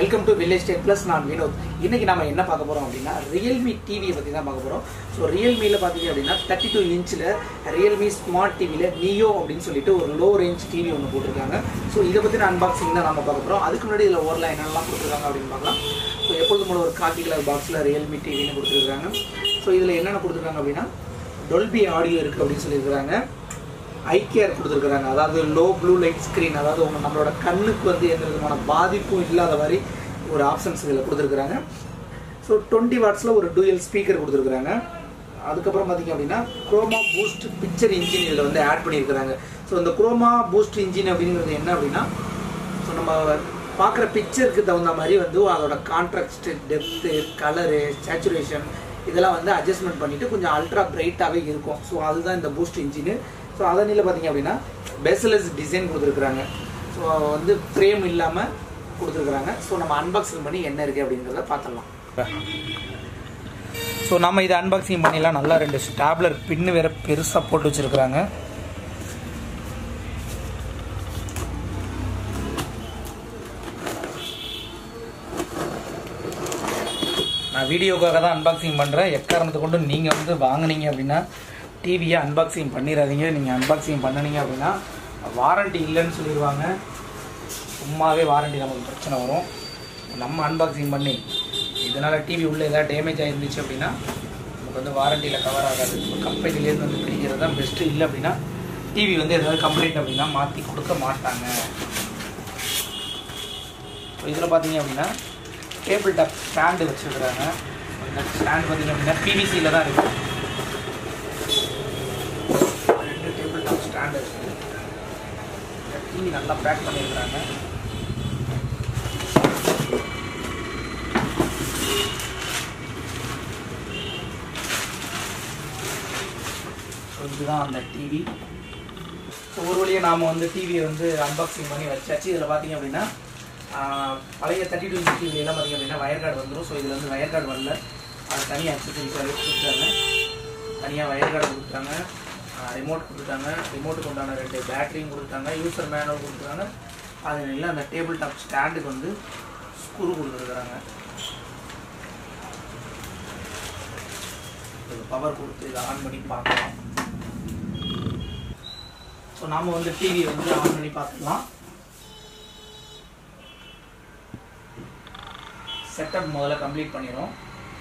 Welcome to village ten plus நான் வினோத் இன்னைக்கு நம்ம என்ன பார்க்க போறோம் அப்படின்னா ரியல்மி டிவியை பற்றி தான் பார்க்க போறோம் ஸோ ரியல்மியில் பார்த்தீங்க அப்படின்னா தேர்ட்டி டூ இன்ச்சில் ரியல்மி ஸ்மார்ட் டிவியில் நியோ அப்படின்னு சொல்லிட்டு ஒரு லோ ரேஞ்ச் டிவி ஒன்று போட்டிருக்காங்க ஸோ இதை பற்றின அன்பாக்சிங் தான் நம்ம பார்க்க போகிறோம் அதுக்கு முன்னாடி இதில் ஓரலாம் என்னென்னலாம் கொடுத்துருக்காங்க அப்படின்னு பார்க்கலாம் ஸோ எப்பொழுதும் போல ஒரு காக்கி கலர் பாக்ஸில் ரியல்மி டிவின்னு கொடுத்துருக்காங்க ஸோ இதில் என்னென்ன கொடுத்துருக்காங்க அப்படின்னா டொல்பி ஆடியோ இருக்குது அப்படின்னு சொல்லியிருக்கிறாங்க ஐ கேர் கொடுத்துருக்குறாங்க அதாவது லோ ப்ளூ லைட் ஸ்க்ரீன் அதாவது உங்க நம்மளோட கண்ணுக்கு வந்து எந்த விதமான பாதிப்பும் இல்லாத மாதிரி ஒரு ஆப்ஷன்ஸ் இதில் கொடுத்துருக்குறாங்க ஸோ டுவெண்ட்டி வாட்ஸில் ஒரு டூயல் ஸ்பீக்கர் கொடுத்துருக்குறாங்க அதுக்கப்புறம் பார்த்தீங்க அப்படின்னா குரோமா பூஸ்ட் பிக்சர் இன்ஜின் இதில் வந்து ஆட் பண்ணியிருக்கிறாங்க ஸோ இந்த குரோமா பூஸ்ட் இன்ஜின் அப்படிங்கிறது என்ன அப்படின்னா ஸோ நம்ம பார்க்குற பிக்சருக்கு தகுந்த மாதிரி வந்து அதோட கான்ட்ராக்ட் டெப்த்து கலரு சேச்சுரேஷன் இதெல்லாம் வந்து அட்ஜஸ்ட்மெண்ட் பண்ணிவிட்டு கொஞ்சம் அல்ட்ரா பிரைட்டாகவே இருக்கும் ஸோ அதுதான் இந்த பூஸ்ட் இன்ஜின் ஸோ அதனில் பார்த்தீங்க அப்படின்னா பெசலஸ் டிசைன் கொடுத்துருக்குறாங்க ஸோ வந்து ஃப்ரேம் இல்லாமல் கொடுத்துருக்குறாங்க ஸோ நம்ம அன்பாக்சிங் பண்ணி என்ன இருக்குது அப்படிங்கிறத பார்த்துடலாம் ஸோ நம்ம இதை அன்பாக்சிங் பண்ணிடலாம் நல்லா ரெண்டு ஸ்டாப்லர் பின்னு வேற பெருசாக போட்டு வச்சுருக்குறாங்க நான் வீடியோக்காக தான் அன்பாக்சிங் பண்ணுறேன் எக்காரணத்தை கொண்டு நீங்கள் வந்து வாங்குனீங்க அப்படின்னா டிவியை அன்பாக்சிங் பண்ணிடாதீங்க நீங்கள் அன்பாக்சிங் பண்ணினீங்க அப்படின்னா வாரண்டி இல்லைன்னு சொல்லிடுவாங்க சும்மாவே வாரண்டி நமக்கு பிரச்சனை வரும் நம்ம அன்பாக்சிங் பண்ணி இதனால் டிவி உள்ளே ஏதாவது டேமேஜ் ஆகிருந்துச்சு அப்படின்னா நமக்கு வந்து வாரண்டியில் கவர் ஆகாது கம்பெனிலேருந்து வந்து பிடிக்கிறது தான் பெஸ்ட்டு இல்லை அப்படின்னா டிவி வந்து ஏதாவது கம்ப்ளைண்ட் அப்படின்னா மாற்றி கொடுக்க மாட்டாங்க இதில் பார்த்தீங்க அப்படின்னா டேபிள் டாப் ஸ்டாண்டு வச்சுருக்குறாங்க இந்த ஸ்டாண்ட் பார்த்தீங்க அப்படின்னா பிவிசியில் தான் இருக்குது ரெண்டு டேபிள் டாப் ஸ்டாண்டு இருக்குது டிவி நல்லா பேக் பண்ணியிருக்கிறாங்க ஸோ இதுதான் அந்த டிவி ஸோ ஒரு வழியாக நாம் வந்து டிவியை வந்து அன்பாக்சிங் பண்ணி வச்சாச்சு இதில் பார்த்தீங்க அப்படின்னா ஆஹ், பழைய தேர்ட்டி டூ இன்ச் டிவிலாம் பார்த்தீங்க அப்படின்னா வயர் கார்டு வந்துடும் ஸோ இதில் வந்து வயர் கார்டு வரல அது தனியாக அக்சசரிஸாகவே கொடுத்துட்டாங்க தனியாக வயர் கார்டு கொடுத்துட்டாங்க ரிமோட் கொடுத்துட்டாங்க ரிமோட்டுக்கு உண்டான ரெண்டு பேட்டரியும் கொடுத்துட்டாங்க யூசர் மேனுவல் கொடுத்துட்டாங்க அது இல்லை அந்த டேபிள் டாப் ஸ்டாண்டுக்கு வந்து ஸ்க்ரூ கொடுத்துருக்குறாங்க பவர் கொடுத்து இதை ஆன் பண்ணி பார்க்கலாம் ஸோ நாம வந்து டிவி வந்து ஆன் பண்ணி பார்த்துக்கலாம் செட்டப் முதல்ல கம்ப்ளீட் பண்ணிடும்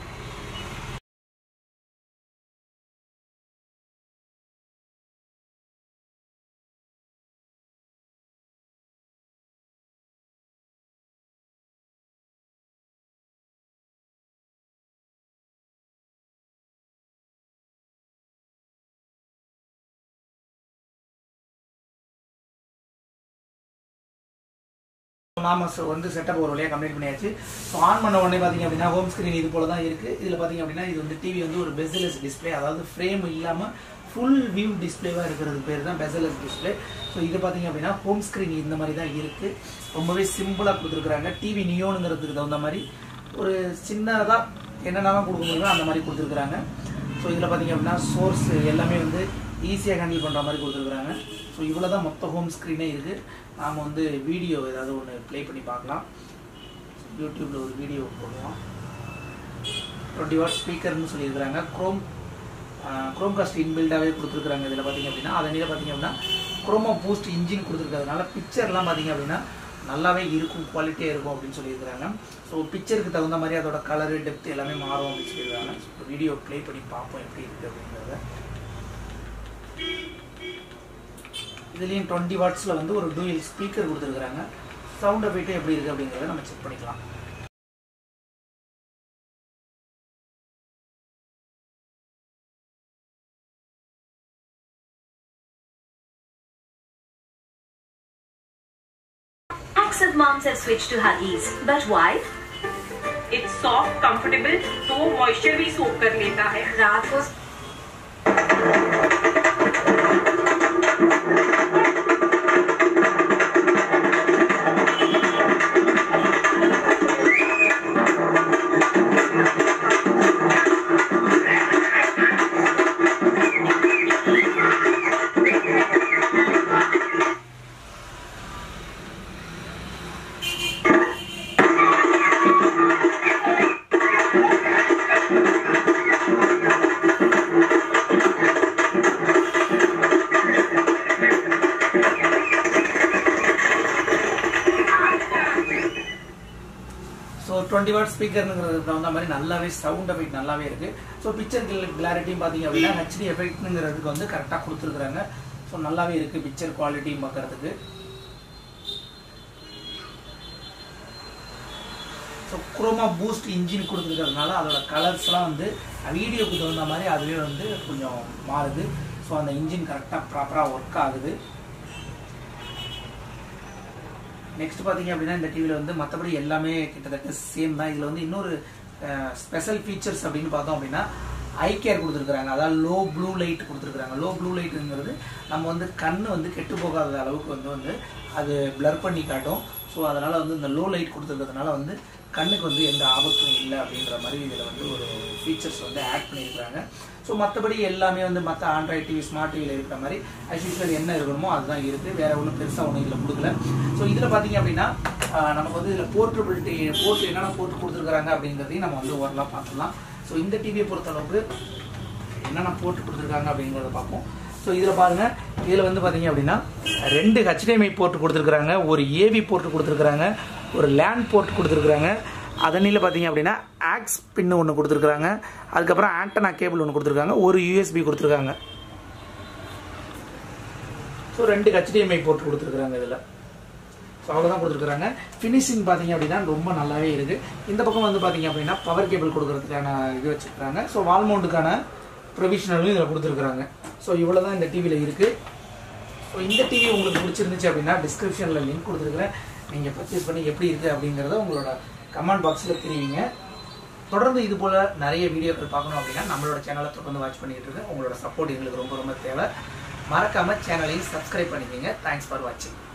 நாம ச- வந்து செட்டப் ஒரு வழியாக கம்ப்ளீட் பண்ணியாச்சு ஸோ ஆன் பண்ண உடனே பார்த்தீங்க அப்படின்னா ஹோம் ஸ்க்ரீன் இது போல தான் இருக்குது இதில் பார்த்தீங்க அப்படின்னா இது வந்து டிவி வந்து ஒரு பெசலஸ் டிஸ்ப்ளே அதாவது ஃப்ரேம் இல்லாமல் ஃபுல் வியூ டிஸ்ப்ளேவாக இருக்கிறது பேர் தான் பெசலஸ் டிஸ்ப்ளே ஸோ இது பார்த்தீங்க அப்படின்னா ஹோம் ஸ்க்ரீன் இந்த மாதிரி தான் இருக்குது ரொம்பவே சிம்பிளாக கொடுத்துருக்குறாங்க டிவி நியோனுங்கிறதுக்கு தகுந்த மாதிரி ஒரு சின்னதாக என்னென்னலாம் கொடுக்க முடியுமோ அந்த மாதிரி கொடுத்துருக்குறாங்க ஸோ இதில் பார்த்தீங்க அப்படின்னா சோர்ஸ் எல்லாமே வந்து ஈஸியாக ஹேண்டில் பண்ணுற மாதிரி கொடுத்துருக்குறாங்க ஸோ இவ்வளோ தான் மொத்த ஹோம் ஸ்க்ரீனே இருக்குது நாம் வந்து வீடியோ ஏதாவது ஒன்று ப்ளே பண்ணி பார்க்கலாம் யூடியூப்பில் ஒரு வீடியோ போடுவோம் டுவெண்ட்டி வாட் ஸ்பீக்கர்னு சொல்லியிருக்கிறாங்க க்ரோம் க்ரோம் காஸ்ட் இன்பில்டாகவே கொடுத்துருக்குறாங்க இதில் பார்த்தீங்க அப்படின்னா அதனில பார்த்தீங்க அப்படின்னா குரோமோ பூஸ்ட் இன்ஜின் கொடுத்துருக்கிறதுனால பிக்சர்லாம் பார்த்தீங்க அப்படின்னா நல்லாவே இருக்கும் குவாலிட்டியாக இருக்கும் அப்படின்னு சொல்லியிருக்கிறாங்க ஸோ பிக்சருக்கு தகுந்த மாதிரி அதோட கலரு டெப்த் எல்லாமே மாறும் அப்படின்னு சொல்லியிருக்காங்க ஸோ வீடியோ ப்ளே பண்ணி பார்ப்போம் எப்படி இருக்குது அப்படிங்கிறத இதுலேயும் டுவெண்ட்டி வாட்ஸில் வந்து ஒரு டூயல் ஸ்பீக்கர் கொடுத்துருக்குறாங்க சவுண்ட் எஃபெக்ட் எப்படி இருக்குது அப்படிங்கிறத நம்ம செக் பண்ணிக்கலாம் Active moms have switched to Huggies. But why? It's soft comfortable तो मॉइस्चर भी सोक कर लेता है रात को டுவெண்ட்டி வாட் ஸ்பீக்கர்னுங்கிறது தகுந்த மாதிரி நல்லாவே சவுண்ட் எஃபெக்ட் நல்லாவே இருக்கு ஸோ பிக்சர் கிளாரிட்டியும் பார்த்தீங்க அப்படின்னா ஹெச்டி எஃபெக்ட்னுங்கிறதுக்கு வந்து கரெக்டாக கொடுத்துருக்குறாங்க ஸோ நல்லாவே இருக்கு பிக்சர் குவாலிட்டியும் பார்க்கறதுக்கு ஸோ குரோமா பூஸ்ட் இன்ஜின் கொடுத்துருக்கிறதுனால அதோட கலர்ஸ்லாம் வந்து வீடியோக்கு தகுந்த மாதிரி அதுவே வந்து கொஞ்சம் மாறுது ஸோ அந்த இன்ஜின் கரெக்டாக ப்ராப்பராக ஒர்க் ஆகுது நெக்ஸ்ட் பார்த்தீங்க அப்படின்னா இந்த டிவியில் வந்து மற்றபடி எல்லாமே கிட்டத்தட்ட சேம் தான் இதில் வந்து இன்னொரு ஸ்பெஷல் ஃபீச்சர்ஸ் அப்படின்னு பார்த்தோம் அப்படின்னா ஐ கேர் கொடுத்துருக்குறாங்க அதாவது லோ ப்ளூ லைட் கொடுத்துருக்குறாங்க லோ ப்ளூ லைட்டுங்கிறது நம்ம வந்து கண் வந்து கெட்டு போகாத அளவுக்கு வந்து வந்து அது பிளர் பண்ணி காட்டும் ஸோ அதனால் வந்து இந்த லோ லைட் கொடுத்துருக்கிறதுனால வந்து கண்ணுக்கு வந்து எந்த ஆபத்தும் இல்லை அப்படின்ற மாதிரி இதில் வந்து ஒரு ஃபீச்சர்ஸ் வந்து ஆட் பண்ணியிருக்கிறாங்க ஸோ மற்றபடி எல்லாமே வந்து மற்ற ஆண்ட்ராய்ட் டிவி ஸ்மார்ட் டிவியில் இருக்கிற மாதிரி as usual என்ன இருக்கணுமோ அதுதான் இருக்குது வேற ஒன்றும் பெருசாக ஒன்றும் இதில் கொடுக்கல ஸோ இதில் பார்த்தீங்க அப்படின்னா ஆஹ் நமக்கு வந்து இதில் போர்ட்டபிலிட்டி போர்ட் என்னென்ன போர்ட் கொடுத்துருக்காங்க அப்படிங்கிறதையும் நம்ம வந்து ஓரலாக பார்த்துடலாம் ஸோ இந்த டிவியை பொறுத்தளவுக்கு என்னென்ன போட்டு கொடுத்துருக்காங்க அப்படிங்கிறத பார்ப்போம் ஸோ இதில் பாருங்க இதில் வந்து பார்த்தீங்க அப்படின்னா ரெண்டு HDMI போர்ட் கொடுத்துருக்குறாங்க ஒரு ஏவி போர்ட் கொடுத்துருக்குறாங்க ஒரு லேண்ட் போர்ட் கொடுத்துருக்குறாங்க அதனில பார்த்தீங்க அப்படின்னா ஆக்ஸ் பின்னு ஒன்று கொடுத்துருக்குறாங்க அதுக்கப்புறம் ஆண்டனா கேபிள் ஒன்று கொடுத்துருக்காங்க ஒரு யூஎஸ்பி கொடுத்துருக்காங்க ஸோ ரெண்டு HDMI போர்ட் கொடுத்துருக்குறாங்க இதில் ஸோ அவ்வளோதான் கொடுத்துருக்குறாங்க ஃபினிஷிங் பார்த்தீங்க அப்படின்னா ரொம்ப நல்லாவே இருக்குது இந்த பக்கம் வந்து பார்த்தீங்க அப்படின்னா பவர் கேபிள் கொடுக்கறதுக்கான இது வச்சுருக்காங்க ஸோ வால் மவுண்ட்டுக்கான ப்ரொவிஷனலும் இதில் கொடுத்துருக்குறாங்க ஸோ இவ்வளோ தான் இந்த டிவியில் இருக்குது ஸோ இந்த டிவி உங்களுக்கு பிடிச்சிருந்துச்சு அப்படின்னா டிஸ்கிரிப்ஷனில் லிங்க் கொடுத்துருக்குறேன் நீங்கள் பர்ச்சேஸ் பண்ணி எப்படி இருக்குது அப்படிங்கிறத உங்களோட கமெண்ட் பாக்ஸில் தெரிவிங்க தொடர்ந்து இது போல் நிறைய வீடியோக்கள் பார்க்கணும் அப்படின்னா நம்மளோட சேனலை தொடர்ந்து வாட்ச் பண்ணிட்டு இருக்கு உங்களோட சப்போர்ட் எங்களுக்கு ரொம்ப ரொம்ப தேவை மறக்காமல் சேனலையும் சப்ஸ்கிரைப் பண்ணிக்கோங்க தேங்க்ஸ் ஃபார் வாட்சிங்